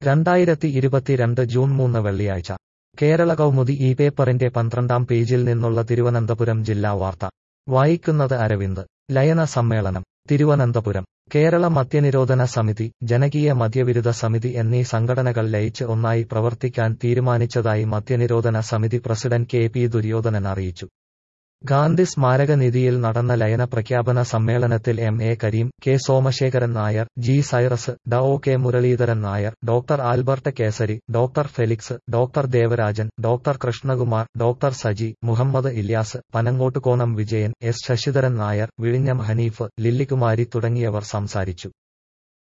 രണ്ടായിരത്തി ഇരുപത്തിരണ്ട് ജൂൺ മൂന്ന് വെള്ളിയാഴ്ച കേരള കൗമുദി ഈ പേപ്പറിന്റെ പന്ത്രണ്ടാം പേജിൽ നിന്നുള്ള തിരുവനന്തപുരം ജില്ലാ വാർത്ത വായിക്കുന്നത് അരവിന്ദ് ലയന സമ്മേളനം തിരുവനന്തപുരം കേരള മദ്യനിരോധന സമിതി ജനകീയ മദ്യവിരുദ്ധ സമിതി എന്നീ സംഘടനകൾ ലയിച്ച് ഒന്നായി പ്രവർത്തിക്കാൻ തീരുമാനിച്ചതായി മദ്യനിരോധന സമിതി പ്രസിഡന്റ് കെ പി ദുര്യോധനൻ അറിയിച്ചു ഗാന്ധി സ്മാരക നിധിയിൽ നടന്ന ലയന പ്രഖ്യാപന സമ്മേളനത്തിൽ M A Kareem K Somasekharan Nair G Cyrus ഡ O K Muraleedharan Nair doctor Albert Kesari doctor Felix doctor Devarajan doctor Krishnakumar doctor Saji Muhammad Ilyas Panangodukonam Vijayan S Sasidharan Nair വിഴിഞ്ഞം ഹനീഫ് ലില്ലികുമാരി തുടങ്ങിയവർ സംസാരിച്ചു